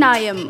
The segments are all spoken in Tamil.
நியாயம்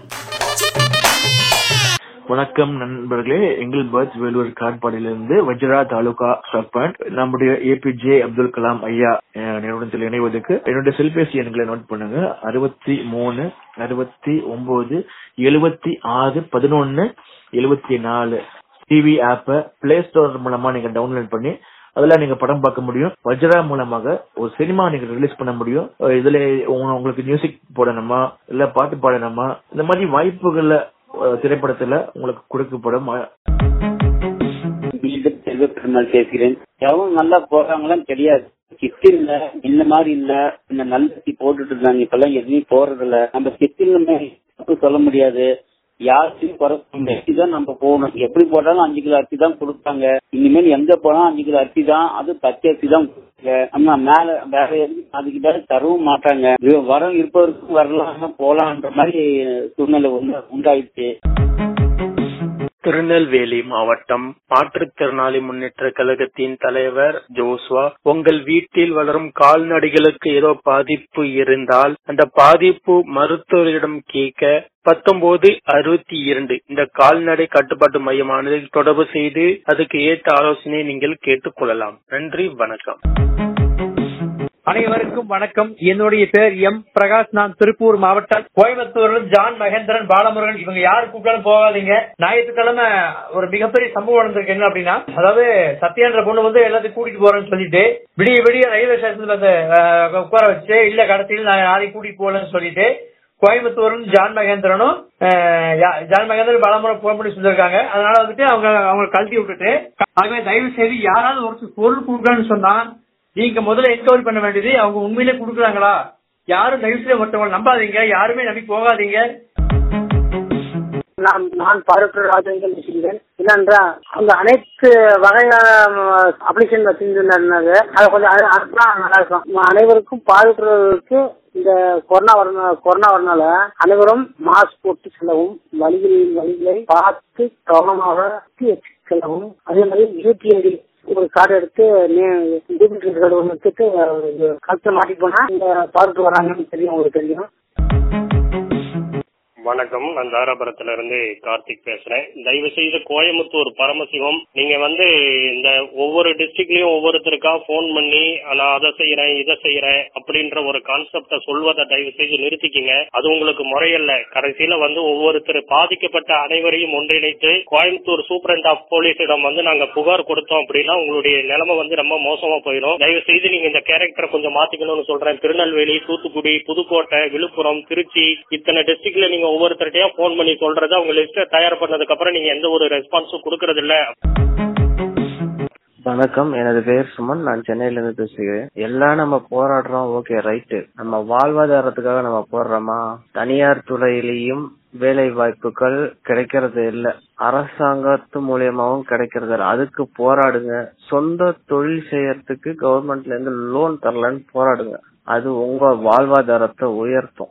வணக்கம் நண்பர்களே எங்கள் பர்த் வேலூர் காட்பாடியிலிருந்து வஜ்ரா தாலுகா சர்பண்ட் நம்முடைய ஏபிஜே அப்துல் கலாம் ஐயா அஹ், நிறுவனத்தில் இணைவதற்கு என்னுடைய செல்பேசி எண்களை நோட் பண்ணுங்க அறுபத்தி மூணு அறுபத்தி ஒன்பது எழுபத்தி ஆறு பதினொன்னு எழுபத்தி நாலு டிவி ஆப்ப பிளே ஸ்டோர் மூலமா நீங்க டவுன்லோட் பண்ணி அதுல நீங்க படம் பார்க்க முடியும் வஜ்ரா மூலமாக ஒரு சினிமா நீங்க ரிலீஸ் பண்ண முடியும் அஹ் இதுல உங்க- உங்களுக்கு மியூசிக் போடணுமா இல்ல பாட்டு பாடணுமா இந்த மாதிரி வாய்ப்புகள்ல அஹ், திரைப்படத்துல உங்களுக்கு கொடுக்கப்படும் அஹ், மீண்டும் செல்வ பெருமாள் பேசுகிறேன் எவரும் நல்லா போறாங்களான்னு தெரியாது கிட்டில்ல இந்த மாதிரி இல்ல இந்த நல்ல போட்டுட்டு இருந்தாங்க இப்பெல்லாம் எதுவும் போறது இல்ல நம்ம கிட்டிலுமே சொல்ல முடியாது யாருக்கும் குறை சொல்ல முடியாது தான் நம்ம போகணும் எப்படி போட்டாலும் அஞ்சு கிலோ அரிசி தான் கொடுப்பாங்க இனிமேல் எங்க போனாலும் அஞ்சு கிலோ அரிசி தான் அது பச்சை அரிசி தான் கொடுப்பாங்க ஆனா மேல வேற எதுவும் அதுக்கு மேல தரவும் மாட்டாங்க இது வரம் இருப்பவருக்கும் வரலாம் போலான்ற மாதிரி சூழ்நிலை உண்டா- உண்டாயிடுச்சு திருநெல்வேலி மாவட்டம் மாற்றுத்திறனாளி முன்னேற்ற கழகத்தின் தலைவர் ஜோஸ்வா உங்கள் வீட்டில் வளரும் கால்நடைகளுக்கு ஏதோ பாதிப்பு இருந்தால் அந்த பாதிப்பு மருத்துவரிடம் கேட்க பத்தொன்பது அறுபத்தி இரண்டு இந்த கால்நடை கட்டுப்பாட்டு மையமானது தொடர்பு செய்து அதுக்கு ஏற்ற ஆலோசனை நீங்கள் கேட்டுக்கொள்ளலாம் நன்றி வணக்கம் அனைவருக்கும் வணக்கம் என்னுடைய பேர் எம் பிரகாஷ் நான் திருப்பூர் மாவட்டம் கோயம்புத்தூர்ல ஜான் மகேந்திரன் பாலமுருகன் இவங்க யாரு கூப்பிட்டாலும் போகாதீங்க ஞாயிற்றுக்கிழமை ஒரு மிகப்பெரிய சம்பவம் நடந்திருக்கு என்ன அப்படின்னா அதாவது சத்யான்ற பொண்ணு வந்து எல்லாத்தையும் கூட்டிட்டு போறேன்னு சொல்லிட்டு விடிய விடிய ரயில்வே ஸ்டேஷன்ல வந்து அஹ், உட்கார வச்சு இல்ல கடைசியில் நான் யாரையும் கூட்டிட்டு போகலன்னு சொல்லிட்டு கோயம்புத்தூரும் ஜான் மகேந்திரனும் அஹ், யா- ஜான் மகேந்திரன் பலமுறை போன் பண்ணி சொல்லிருக்காங்க அதனால வந்துட்டு அவங்க அவங்க கழட்டி விட்டுட்டு ஆகவே தயவு செய்து யாராவது ஒரு பொருள் கொடுக்கணும்னு சொன்னா நீங்க முதல்ல என்கொயரி பண்ண வேண்டியது அவங்க உண்மையிலே கொடுக்குறாங்களா யாரும் தயவு செய்து ஒருத்தவங்க நம்பாதீங்க யாருமே நம்பி போகாதீங்க நான் நான் பாராட்டு ராஜேந்திரன் பேசுகிறேன் என்னென்றால் அந்த அனைத்து வகையான அப்ளிகேஷன் வச்சிருந்தாங்க அதை கொஞ்சம் அனு- அனுப்புனா நல்லா இருக்கும் அனைவருக்கும் பாதுகாக்கிறதுக்கு இந்த கொரோனா வர கொரோனா வரனால அனைவரும் மாஸ்க் போட்டு செல்லவும் வழிகளில் வழிகளை பார்த்து கவனமாக செல்லவும் அதே மாதிரி யூபிஐடி ஒரு கார்டு எடுத்து டூப்ளிகேட் கார்டு ஒன்று எடுத்துட்டு கழுத்தை மாட்டிட்டு போனா இந்த பார்த்து வராங்கன்னு தெரியும் உங்களுக்கு தெரியும் வணக்கம் நான் தாராபுரத்துல இருந்து கார்த்திக் பேசுறேன் தயவு செய்து கோயம்புத்தூர் பரமசிவம் நீங்க வந்து இந்த ஒவ்வொரு டிஸ்ட்ரிக்ட்லயும் ஒவ்வொருத்தருக்கா ஃபோன் பண்ணி நான் அதை செய்யறேன் இதை செய்யறேன் அப்படின்ற ஒரு கான்செப்ட சொல்வதை தயவு செய்து நிறுத்திக்கிங்க அது உங்களுக்கு முறையல்ல கடைசியில வந்து ஒவ்வொருத்தர் பாதிக்கப்பட்ட அனைவரையும் ஒன்றிணைத்து கோயம்புத்தூர் சூப்பரண்ட் ஆஃப் போலீஸிடம் வந்து நாங்க புகார் கொடுத்தோம் அப்படின்னா உங்களுடைய நிலைமை வந்து ரொம்ப மோசமா போயிடும் தயவு செய்து நீங்க இந்த கேரக்டரை கொஞ்சம் மாத்திக்கணும்னு சொல்றேன் திருநெல்வேலி தூத்துக்குடி புதுக்கோட்டை விழுப்புரம் திருச்சி இத்தனை டிஸ்ட்ரிக்ட்ல நீங்க ஒவ்வொருத்தர்ட்டையும் ஃபோன் பண்ணி சொல்றத அவங்க லிஸ்ட தயார் பண்ணதுக்கு அப்புறம் நீங்க எந்த ஒரு ரெஸ்பான்ஸும் கொடுக்கறது இல்ல வணக்கம் எனது பெயர் சுமன் நான் சென்னையில இருந்து பேசுகிறேன் எல்லாம் நம்ம போராடுறோம் ஓகே ரைட்டு நம்ம வாழ்வாதாரத்துக்காக நம்ம போடுறோமா தனியார் துறையிலையும் வேலை வாய்ப்புகள் கிடைக்கிறது இல்ல அரசாங்கத்து மூலியமாவும் கிடைக்கிறது இல்ல அதுக்கு போராடுங்க சொந்த தொழில் செய்யறதுக்கு கவர்மெண்ட்ல இருந்து லோன் தரலன்னு போராடுங்க அது உங்க வாழ்வாதாரத்தை உயர்த்தும்